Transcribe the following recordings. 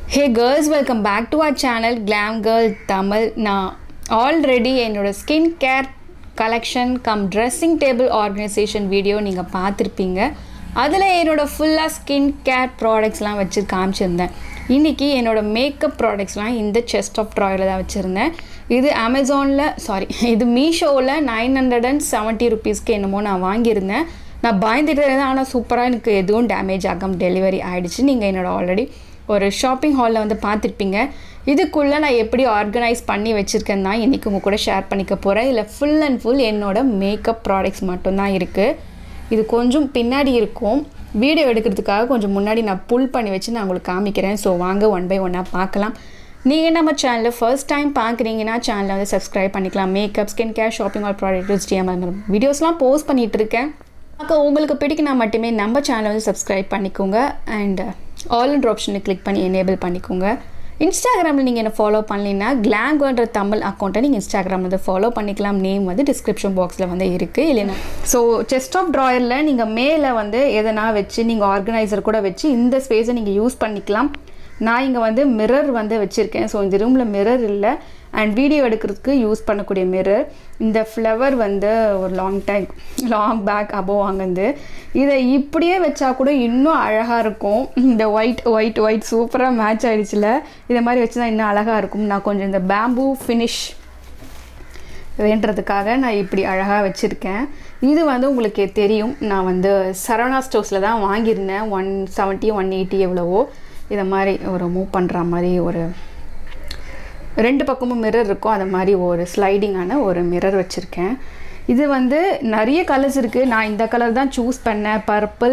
hey girls welcome back to our channel glam girl Tamil நான் already என்னோடய skin care collection cum dressing table organisation video நீங்கள் பார்த்துருப்பீங்க அதில் என்னோடய ஃபுல்லாக ஸ்கின் கேர் ப்ராடக்ட்ஸ்லாம் வச்சு காமிச்சிருந்தேன் இன்றைக்கி என்னோடய மேக்கப் ப்ராடக்ட்ஸ்லாம் இந்த செஸ்ட் ஆஃப் ட்ராயில் தான் வச்சுருந்தேன் இது அமேசானில் சாரி இது மீஷோவில் நைன் ஹண்ட்ரட் அண்ட் செவன்ட்டி ருபீஸ்க்கு என்னமோ நான் வாங்கியிருந்தேன் நான் பயந்துட்டு இருந்தேன் ஆனால் சூப்பராக எனக்கு எதுவும் டேமேஜ் ஆகாம டெலிவரி ஆகிடுச்சு நீங்கள் என்னோடய ஆல்ரெடி ஒரு ஷாப்பிங் ஹாலில் வந்து பார்த்துருப்பீங்க இதுக்குள்ளே நான் எப்படி ஆர்கனைஸ் பண்ணி வச்சுருக்கேன் தான் இன்றைக்கி உங்கள் கூட ஷேர் பண்ணிக்க போகிறேன் இதில் ஃபுல் அண்ட் ஃபுல் என்னோடய மேக்கப் ப்ராடக்ட்ஸ் மட்டும்தான் இருக்குது இது கொஞ்சம் பின்னாடி இருக்கும் வீடியோ எடுக்கிறதுக்காக கொஞ்சம் முன்னாடி நான் புல் பண்ணி வச்சு நான் உங்களுக்கு காமிக்கிறேன் ஸோ வாங்க ஒன் பை ஒன்னாக பார்க்கலாம் நீங்கள் நம்ம சேனலில் ஃபர்ஸ்ட் டைம் பார்க்குறீங்கன்னா சேனலை வந்து சப்ஸ்கிரைப் பண்ணிக்கலாம் makeup skin care shopping all products டிஎம்எல் வீடியோஸ்லாம் போஸ்ட் பண்ணிகிட்டு இருக்கேன் அப்போ உங்களுக்கு பிடிக்குனா மட்டுமே நம்ம சேனலை வந்து சப்ஸ்கிரைப் பண்ணிக்கோங்க அண்ட் ஆல் அண்ட் ஆப்ஷனை கிளிக் பண்ணி எனேபிள் பண்ணிக்கோங்க இன்ஸ்டாகிராமில் நீங்கள் என்ன ஃபாலோ பண்ணலைன்னா கிளாங்குன்ற தமிழ் அக்கௌண்ட்டை நீங்கள் இன்ஸ்டாகிராமில் வந்து ஃபாலோ பண்ணிக்கலாம் நேம் வந்து டிஸ்கிரிப்ஷன் பாக்ஸில் வந்து இருக்குது இல்லைன்னா ஸோ செஸ்ட் ஆஃப் ட்ராயரில் நீங்கள் மேலே வந்து எதனா வச்சு நீங்கள் ஆர்கனைசர் கூட வச்சு இந்த ஸ்பேஸை நீங்கள் யூஸ் பண்ணிக்கலாம் நான் இங்கே வந்து மிரர் வந்து வச்சுருக்கேன் ஸோ இந்த ரூமில் மிரர் இல்லை அண்ட் வீடியோ எடுக்கிறதுக்கு யூஸ் பண்ணக்கூடிய மிரர் இந்த ஃப்ளவர் வந்து ஒரு long time long back above வாங்குது இதை இப்படியே வச்சா கூட இன்னும் அழகாக இருக்கும் இந்த ஒயிட் ஒயிட் ஒயிட் சூப்பராக மேட்ச் ஆகிடுச்சுல இதை மாதிரி வச்சு தான் இன்னும் அழகாக இருக்கும் நான் கொஞ்சம் இந்த பேம்பூ ஃபினிஷ் வேண்டுறதுக்காக நான் இப்படி அழகாக வச்சுருக்கேன் இது வந்து உங்களுக்கு தெரியும் நான் வந்து சரவணா ஸ்டோர்ஸில் தான் வாங்கியிருந்தேன் ஒன் செவன்ட்டி ஒன் எயிட்டி எவ்வளவோ இதை மாதிரி ஒரு மூவ் பண்ணுற மாதிரி ஒரு ரெண்டு பக்கமும் மிரர் இருக்கும் அது மாதிரி ஒரு ஸ்லைடிங்கான ஒரு மிரர் வச்சுருக்கேன் இது வந்து நிறைய கலர்ஸ் இருக்குது நான் இந்த கலர் தான் சூஸ் பண்ணேன் purple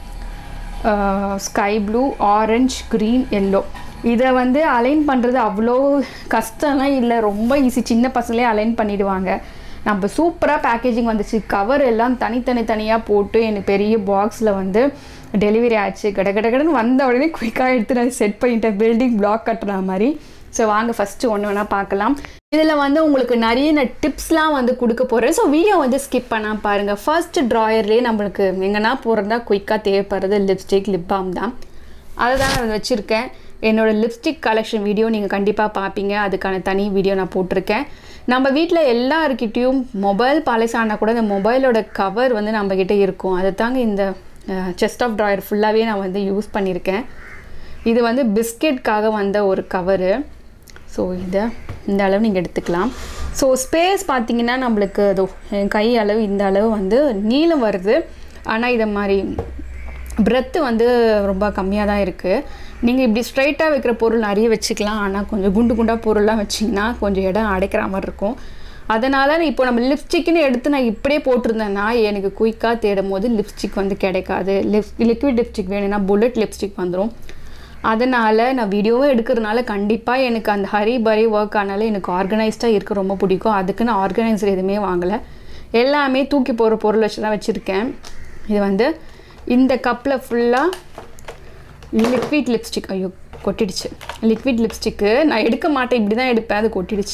sky blue orange green yellow இதை வந்து அலைன் பண்ணுறது அவ்வளோ கஷ்டம்லாம் இல்லை ரொம்ப ஈஸி சின்ன பசங்களே அலைன் பண்ணிடுவாங்க நம்ம சூப்பராக பேக்கேஜிங் வந்துச்சு கவர் எல்லாம் தனித்தனி தனியாக போட்டு எனக்கு பெரிய பாக்ஸில் வந்து டெலிவரி ஆச்சு கட கட கடன்னு வந்த உடனே குயிக்காக எடுத்து நான் செட் பண்ணிட்டேன் பில்டிங் பிளாக் கட்டுற மாதிரி ஸோ வாங்க ஃபஸ்ட்டு ஒன்று வேணால் பார்க்கலாம் இதில் வந்து உங்களுக்கு நிறைய நான் டிப்ஸ்லாம் வந்து கொடுக்க போகிறேன் ஸோ வீடியோ வந்து ஸ்கிப் பண்ணால் பாருங்கள் ஃபர்ஸ்ட் ட்ராயர்லேயே நம்மளுக்கு எங்கன்னா போகிறதா குயிக்காக தேவைப்படுறது லிப்ஸ்டிக் லிப் பாம் தான் அதை தான் நான் வச்சுருக்கேன் என்னோடய லிப்ஸ்டிக் கலெக்ஷன் வீடியோ நீங்கள் கண்டிப்பாக பார்ப்பீங்க அதுக்கான தனி வீடியோ நான் போட்டிருக்கேன் நம்ம வீட்டில் எல்லாருக்கிட்டேயும் மொபைல் பழசானா கூட இந்த மொபைலோட கவர் வந்து நம்மக்கிட்ட இருக்கும் அதை தாங்க இந்த செஸ்ட் ஆஃப் ட்ராயர் ஃபுல்லாகவே நான் வந்து யூஸ் பண்ணியிருக்கேன் இது வந்து பிஸ்கெட்காக வந்த ஒரு கவரு ஸோ இதை இந்த அளவு நீங்கள் எடுத்துக்கலாம் ஸோ ஸ்பேஸ் பார்த்தீங்கன்னா நம்மளுக்கு அதோ கை அளவு இந்த அளவு வந்து நீளம் வருது ஆனால் இதை மாதிரி பிரெத்து வந்து ரொம்ப கம்மியாக தான் இருக்குது நீங்கள் இப்படி ஸ்ட்ரைட்டாக வைக்கிற பொருள் நிறைய வச்சுக்கலாம் ஆனால் கொஞ்சம் குண்டு குண்டாக பொருள்லாம் வச்சிங்கன்னா கொஞ்சம் இடம் அடைக்கிற மாதிரி இருக்கும் அதனால் இப்போ நம்ம லிப்ஸ்டிக்னு எடுத்து நான் இப்படியே போட்டிருந்தேன்னா எனக்கு குயிக்காக தேடும் போது லிப்ஸ்டிக் வந்து கிடைக்காது லிப் லிக்விட் லிப்ஸ்டிக் வேணும்னா புல்லட் லிப்ஸ்டிக் வந்துடும் அதனால் நான் வீடியோவும் எடுக்கிறதுனால கண்டிப்பாக எனக்கு அந்த ஹரி பரி ஒர்க் ஆனாலும் எனக்கு ஆர்கனைஸ்டாக இருக்க ரொம்ப பிடிக்கும் அதுக்கு நான் ஆர்கனைசர் எதுவுமே வாங்கலை எல்லாமே தூக்கி போகிற பொருள் வச்சு தான் வச்சுருக்கேன் இது வந்து இந்த கப்பில் ஃபுல்லாக லிக்விட் லிப்ஸ்டிக் ஐயோ கொட்டிடுச்சு லிக்விட் லிப்ஸ்டிக்கு நான் எடுக்க மாட்டேன் இப்படி தான் எடுப்பேன் அது கொட்டிடுச்சு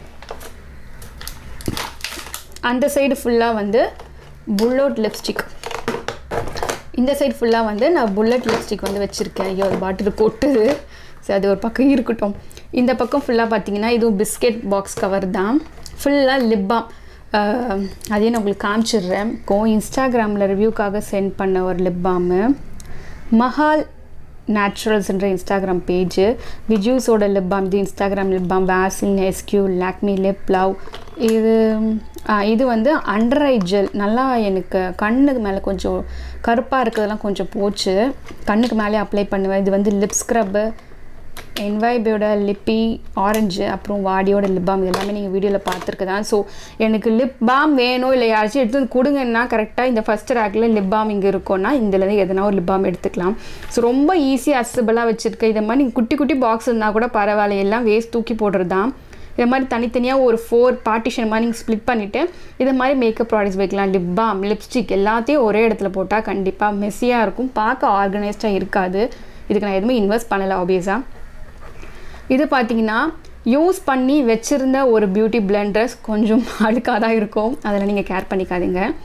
அந்த சைடு ஃபுல்லாக வந்து புல்லட் லிப்ஸ்டிக் இந்த சைடு ஃபுல்லாக வந்து நான் புல்லட் லிப்ஸ்டிக் வந்து வச்சுருக்கேன் ஐயோ அது பாட்டில் கொட்டுது சரி அது ஒரு பக்கம் இருக்கட்டும் இந்த பக்கம் ஃபுல்லாக பார்த்தீங்கன்னா இதுவும் பிஸ்கெட் பாக்ஸ் கவர் தான் ஃபுல்லாக லிப்பாம் அதையும் நான் உங்களுக்கு காமிச்சிடுறேன் கோ இன்ஸ்டாகிராமில் ரிவ்யூக்காக சென்ட் பண்ண ஒரு லிப் பாமு மஹால் நேச்சுரல்ஸ்ன்ற இன்ஸ்டாகிராம் பேஜு விஜூஸோட லிப் பாம் இது இன்ஸ்டாகிராம் லிப் பாம் வேசின் எஸ்கியூ லாக்மி லிப் லவ் இது இது வந்து அண்டர் ஐ ஜெல் நல்லா எனக்கு கண்ணுக்கு மேலே கொஞ்சம் கருப்பாக இருக்கிறதெல்லாம் கொஞ்சம் போச்சு கண்ணுக்கு மேலே அப்ளை பண்ணுவேன் இது வந்து லிப் ஸ்க்ரப்பு என்வைபியோட லிப்பி ஆரஞ்சு அப்புறம் வாடியோட லிப் பாம் எல்லாமே நீங்கள் வீடியோவில் பார்த்துருக்கு தான் ஸோ எனக்கு லிப் பாம் வேணும் இல்லை யாராச்சும் எடுத்து கொடுங்கன்னா கரெக்டாக இந்த ஃபஸ்ட் ரேக்கில் லிப் பாம் இங்கே இருக்கும்னா இதில் எதனா ஒரு லிப் பாம் எடுத்துக்கலாம் ஸோ ரொம்ப ஈஸி அசபிளாக வச்சுருக்கேன் இதை மாதிரி நீங்கள் குட்டி குட்டி பாக்ஸ் இருந்தால் கூட பரவாயில்ல எல்லாம் வேஸ்ட் தூக்கி போடுறது தான் இது மாதிரி தனித்தனியாக ஒரு ஃபோர் பார்ட்டிஷன் மாதிரி நீங்கள் ஸ்ப்ளிட் பண்ணிவிட்டு இது மாதிரி மேக்கப் ப்ராடக்ட்ஸ் வைக்கலாம் லிப் பாம் லிப்ஸ்டிக் எல்லாத்தையும் ஒரே இடத்துல போட்டால் கண்டிப்பாக மெஸ்ஸியாக இருக்கும் பார்க்க ஆர்கனைஸ்டாக இருக்காது இதுக்கு நான் எதுவுமே இன்வெஸ்ட் பண்ணலை ஆப்வியஸாக இது பார்த்தீங்கன்னா யூஸ் பண்ணி வச்சுருந்த ஒரு பியூட்டி பிளெண்டர்ஸ் கொஞ்சம் அழுக்காக தான் இருக்கும் அதில் நீங்கள் கேர் பண்ணிக்காதீங்க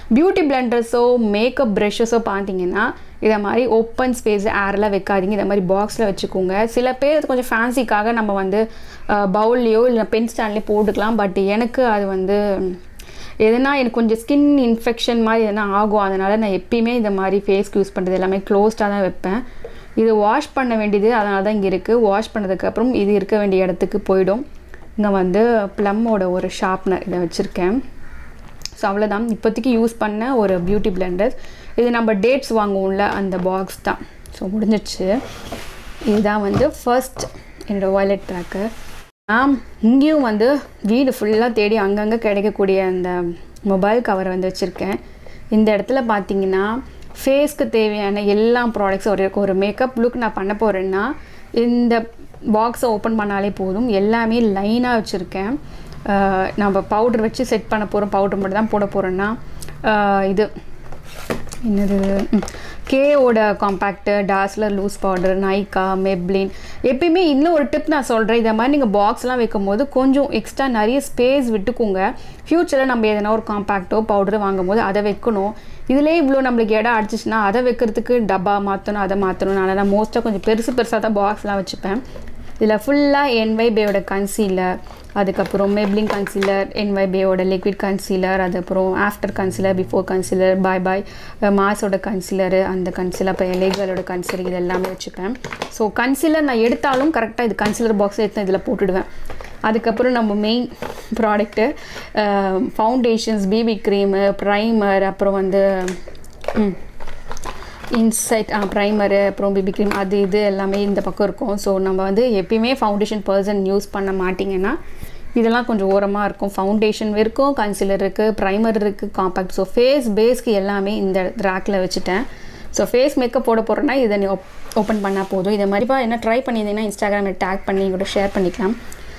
பியூட்டி பிளெண்டர்ஸோ மேக்கப் ப்ரஷஸோ பார்த்தீங்கன்னா இதை மாதிரி ஓப்பன் ஸ்பேஸ் ஏரில் வைக்காதீங்க இதை மாதிரி பாக்ஸில் வச்சுக்கோங்க சில பேர் கொஞ்சம் ஃபேன்சிக்காக நம்ம வந்து பவுல்லையோ இல்லை பென் ஸ்டாண்ட்லேயோ போட்டுக்கலாம் பட் எனக்கு அது வந்து எதுனா எனக்கு கொஞ்சம் ஸ்கின் இன்ஃபெக்ஷன் மாதிரி எதனா ஆகும் அதனால் நான் எப்பயுமே இந்த மாதிரி ஃபேஸ்க்கு யூஸ் பண்ணுறது எல்லாமே க்ளோஸ்டாக தான் வைப்பேன் இது வாஷ் பண்ண வேண்டியது அதனால தான் இங்கே இருக்குது வாஷ் பண்ணதுக்கப்புறம் இது இருக்க வேண்டிய இடத்துக்கு போயிடும் இங்கே வந்து ப்ளம்மோட ஒரு ஷார்ப்னர் இதை வச்சுருக்கேன் ஸோ அவ்வளோதான் இப்போதைக்கு யூஸ் பண்ண ஒரு பியூட்டி பிளெண்டர் இது நம்ம டேட்ஸ் வாங்குவோம்ல அந்த பாக்ஸ் தான் ஸோ முடிஞ்சிடுச்சு இதுதான் வந்து ஃபர்ஸ்ட் என்னோடய வாலெட் ட்ராக்கர் ஆம் இங்கேயும் வந்து வீடு ஃபுல்லாக தேடி அங்கங்கே கிடைக்கக்கூடிய அந்த மொபைல் கவரை வந்து வச்சுருக்கேன் இந்த இடத்துல பார்த்தீங்கன்னா ஃபேஸ்க்கு தேவையான எல்லா ப்ராடக்ட்ஸும் ஒரு ஒரு மேக்கப் லுக் நான் பண்ண போகிறேன்னா இந்த பாக்ஸை ஓப்பன் பண்ணாலே போதும் எல்லாமே லைனாக வச்சுருக்கேன் நம்ம பவுடர் வச்சு செட் பண்ண போகிறோம் பவுடர் மட்டும் தான் போட போகிறோன்னா இது என்னது கேவோட compact dazzler loose powder Nykaa Maybelline எப்பயுமே இன்னும் ஒரு டிப் நான் சொல்கிறேன் இதை மாதிரி நீங்கள் பாக்ஸ்லாம் வைக்கும் போது கொஞ்சம் எக்ஸ்ட்ரா நிறைய ஸ்பேஸ் விட்டுக்கோங்க ஃப்யூச்சரில் நம்ம எதனா ஒரு காம்பேக்டோ பவுடர் வாங்கும் போது அதை வைக்கணும் இதிலே இவ்வளோ நம்மளுக்கு இடம் அடிச்சிச்சுன்னா அதை வைக்கிறதுக்கு டப்பா மாற்றணும் அதை மாற்றணும் நான் நான் மோஸ்ட்டாக கொஞ்சம் பெருசு பெருசாக தான் பாக்ஸ்லாம் வச்சுப்பேன் இதில் ஃபுல்லாக என்வைபேயோட கன்சீலர் அதுக்கப்புறம் மெப்ளிங் கன்சீலர் என்வைபேயோட லிக்விட் கன்சீலர் அதுக்கப்புறம் after concealer before concealer bye bye மாஸோட கன்சீலரு அந்த கன்சீலர் அப்புறம் எலேகலோட கன்சீலர் இது எல்லாமே வச்சுப்பேன் ஸோ கன்சீலர் நான் எடுத்தாலும் கரெக்டாக இது கன்சீலர் பாக்ஸ் எடுத்து இதில் போட்டுடுவேன் அதுக்கப்புறம் நம்ம main product foundations BB cream primer அப்புறம் வந்து இன்சைட் ப்ரைமரு அப்புறம் பிபி க்ரீம் அது இது எல்லாமே இந்த பக்கம் இருக்கும் ஸோ நம்ம வந்து எப்பயுமே ஃபவுண்டேஷன் பர்சன் யூஸ் பண்ண மாட்டிங்கன்னா இதெல்லாம் கொஞ்சம் ஓரமாக இருக்கும் ஃபவுண்டேஷன் இருக்கும் கன்சிலர் இருக்குது ப்ரைமர் இருக்குது காம்பேக்ட் ஸோ ஃபேஸ் பேஸ்க்கு எல்லாமே இந்த ரேக்கில் வச்சுட்டேன் ஸோ ஃபேஸ் மேக்கப் போட போகிறேன்னா இதை நீ ஓப்பன் பண்ணால் போதும் இதை மாதிரிப்பா என்ன ட்ரை பண்ணியிருந்தீங்கன்னா இன்ஸ்டாகிராமில் டேக் பண்ணி கூட ஷேர் பண்ணிக்கலாம்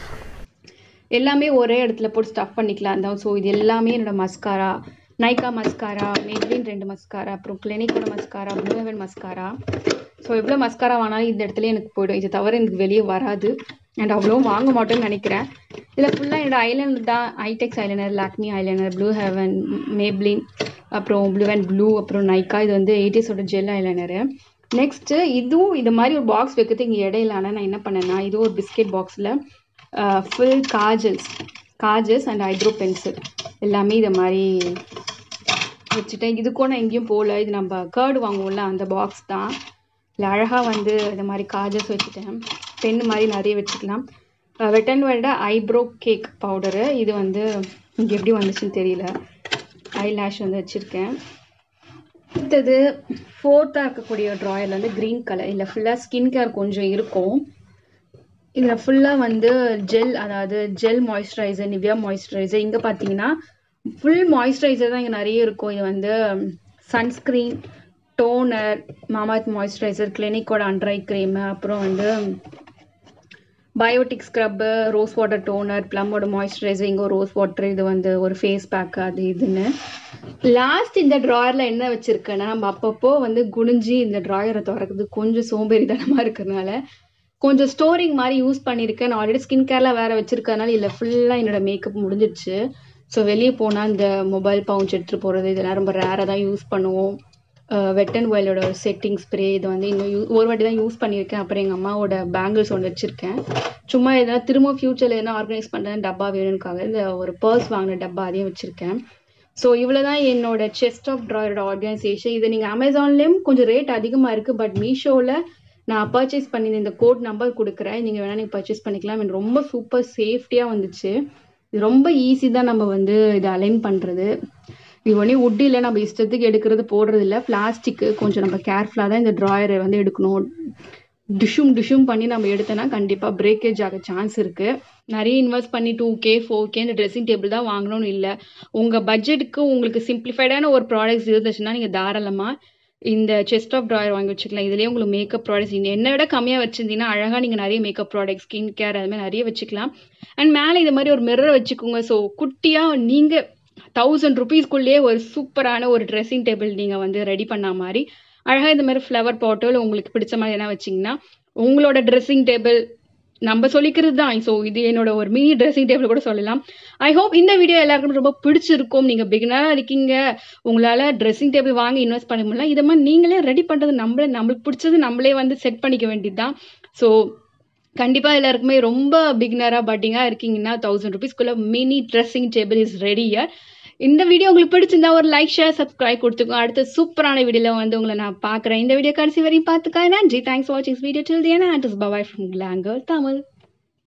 எல்லாமே ஒரே இடத்துல போட்டு ஸ்டஃப் பண்ணிக்கலாம் தான் ஸோ இது எல்லாமே என்னோடய மஸ்காரா நைக்கா மஸ்காரா மேப்ளின் ரெண்டு மஸ்காரா அப்புறம் கிளினிக்கோட mascara blue heaven mascara so எவ்வளோ மஸ்காரா வாங்கினாலும் இந்த இடத்துல எனக்கு போயிடும் இது தவிர எனக்கு வெளியே வராது அண்ட் அவ்வளோ வாங்க மாட்டேன்னு நினைக்கிறேன் இதில் ஃபுல்லாக என்னோடய ஐலைனர் தான் Eyetex eyeliner Lakme eyeliner blue heaven Maybelline அப்புறம் ப்ளூ அண்ட் ப்ளூ அப்புறம் நைக்கா இது வந்து எயிட்டிஸோட ஜெல் ஐலைனரு நெக்ஸ்ட்டு இதுவும் இந்த மாதிரி ஒரு பாக்ஸ் வைக்கிறதுக்கு இங்கே இடையில ஆனால் நான் என்ன பண்ணேன்னா இது ஒரு பிஸ்கெட் பாக்ஸில் full kajals kajals and eyebrow pencil எல்லாமே இதை மாதிரி வச்சுட்டேன் இதுக்கும் நான் எங்கேயும் போகல இது நம்ம கேர்டு வாங்குவோம்ல அந்த பாக்ஸ் தான் இல்லை அழகாக வந்து இந்த மாதிரி காஜல்ஸ் வச்சுட்டேன் பென் மாதிரி நிறைய வச்சுக்கலாம் wet n wild eyebrow cake powder இது வந்து இங்கே எப்படி வந்துச்சுன்னு தெரியல ஐ லேஷ் வந்து வச்சுருக்கேன் அடுத்தது ஃபோர்த்தாக இருக்கக்கூடிய ட்ராயரில் வந்து க்ரீன் கலர் இல்லை ஃபுல்லாக ஸ்கின் கேர் கொஞ்சம் இருக்கும் இதில் ஃபுல்லாக வந்து ஜெல் அதாவது ஜெல் மாய்ஸ்சரைசர் நிவ்யா மாய்ஸ்சரைசர் இங்கே பார்த்தீங்கன்னா ஃபுல் மாய்ஸ்சரைசர் தான் இங்கே நிறைய இருக்கும் இது வந்து சன்ஸ்க்ரீன் டோனர் மாமாத் மாய்ஸ்சரைசர் கிளினிக்கோட அண்ட்ரை க்ரீமு அப்புறம் வந்து Biotique scrub rose water toner ப்ளம்மோட மாய்ஸ்சரைசர் இங்கே ரோஸ் வாட்டர் இது வந்து ஒரு ஃபேஸ் பேக் அது இதுன்னு லாஸ்ட் இந்த ட்ராயரில் என்ன வச்சுருக்கேன்னா நம்ம அப்பப்போ வந்து குனிஞ்சு இந்த ட்ராயரை திறக்கிறது கொஞ்சம் சோம்பேறித்தனமாக இருக்கிறதுனால கொஞ்சம் ஸ்டோரிங் மாதிரி யூஸ் பண்ணியிருக்கேன் நான் ஆல்ரெடி ஸ்கின் கேரில் வேறு வச்சுருக்கறனால இல்லை ஃபுல்லாக என்னோடய மேக்கப் முடிஞ்சிடுச்சு ஸோ வெளியே போனால் இந்த மொபைல் பவுச் எடுத்துகிட்டு போகிறது இதெல்லாம் ரொம்ப ரேராக தான் யூஸ் பண்ணுவோம் வெட் அண்ட் ஒயிலோட செட்டிங் ஸ்ப்ரே இது வந்து இன்னும் யூ ஒரு வாட்டி தான் யூஸ் பண்ணியிருக்கேன் அப்புறம் எங்கள் அம்மாவோட பேங்கிள்ஸ் ஒன்று வச்சுருக்கேன் சும்மா எதனா திரும்ப ஃப்யூச்சரில் எதனா ஆர்கனைஸ் பண்ணுறேன் டப்பா வேணும்னுக்காக இந்த ஒரு பர்ஸ் வாங்கின டப்பா அதையும் வச்சுருக்கேன் ஸோ இவ்வளோ தான் என்னோட செஸ்ட் ஆஃப் ட்ராயரோட ஆர்கனைசேஷன் இது நீங்கள் அமேசான்லேயும் கொஞ்சம் ரேட் அதிகமாக இருக்குது பட் மீஷோவில் நான் பர்ச்சேஸ் பண்ணி இந்த கோட் நம்பர் கொடுக்குறேன் நீங்கள் வேணால் நீங்கள் பர்ச்சேஸ் பண்ணிக்கலாம் எனக்கு ரொம்ப சூப்பர் சேஃப்டியாக வந்துச்சு இது ரொம்ப ஈஸி தான் நம்ம வந்து இதை அலைன் பண்ணுறது இது ஒன்றே உட்டு இல்லை நம்ம இஷ்டத்துக்கு எடுக்கிறது போடுறது இல்லை பிளாஸ்டிக்கு கொஞ்சம் நம்ம கேர்ஃபுல்லாக தான் இந்த ட்ராயரை வந்து எடுக்கணும் டிஷ்யூம் டிஷ்யூம் பண்ணி நம்ம எடுத்தோன்னா கண்டிப்பாக பிரேக்கேஜ் ஆக சான்ஸ் இருக்குது நிறைய இன்வெஸ்ட் பண்ணி டூ கே ஃபோர் கே இந்த ட்ரெஸ்ஸிங் டேபிள் தான் வாங்கணும்னு இல்லை உங்கள் பட்ஜெட்டுக்கு உங்களுக்கு சிம்பிளிஃபைடான ஒரு ப்ராடக்ட்ஸ் இருந்துச்சுன்னா நீங்கள் தாராளமாக இந்த செஸ்ட் ஆஃப் ட்ராயர் வாங்கி வச்சுக்கலாம் இதுலேயே உங்களுக்கு மேக்கப் ப்ராடக்ட்ஸ் நீங்கள் என்ன விட கம்மியாக வச்சுருந்தீங்கன்னா அழகாக நீங்கள் நிறைய மேக்கப் ப்ராடக்ட் ஸ்கின் கேர் அது மாதிரி நிறைய வச்சுக்கலாம் அண்ட் மேலே இது மாதிரி ஒரு மிரர் வச்சுக்கோங்க ஸோ குட்டியாக நீங்கள் தௌசண்ட் ருபீஸ்க்குள்ளேயே ஒரு சூப்பரான ஒரு ட்ரெஸ்ஸிங் டேபிள் நீங்கள் வந்து ரெடி பண்ண மாதிரி அழகாக இந்த மாதிரி ஃப்ளவர் பாட்டோ இல்லை உங்களுக்கு பிடிச்ச மாதிரி என்ன வச்சிங்கன்னா உங்களோட ட்ரெஸ்ஸிங் டேபிள் நம்ம சொல்லிக்கிறது தான் ஸோ இது என்னோட ஒரு மினி ட்ரெஸ்ஸிங் டேபிள் கூட சொல்லலாம் ஐ ஹோப் இந்த வீடியோ எல்லாருக்கும் ரொம்ப பிடிச்சிருக்கும் நீங்கள் பிகினராக இருக்கீங்க உங்களால் ட்ரெஸ்ஸிங் டேபிள் வாங்கி இன்வெஸ்ட் பண்ண முடியல இதை மாதிரி நீங்களே ரெடி பண்ணுறது நம்மளே நம்மளுக்கு பிடிச்சது நம்மளே வந்து செட் பண்ணிக்க வேண்டியது தான் ஸோ கண்டிப்பாக எல்லாருக்குமே ரொம்ப பிகினராக பட்டிங்காக இருக்கீங்கன்னா தௌசண்ட் ருபீஸ்க்குள்ள mini dressing table is ready here இந்த வீடியோ உங்களுக்கு பிடிச்சிருந்தா ஒரு லைக் ஷேர் சப்ஸ்கிரைப் கொடுத்துக்கோ அடுத்த சூப்பரான வீடியோவில் வந்து உங்களை நான் பார்க்குறேன் இந்த வீடியோ கடைசி வரையும் பார்த்துக்கா நன்றி தேங்க்ஸ் வாட்சிங் வீடியோ டில் தியனா and bye bye from glam girl Tamil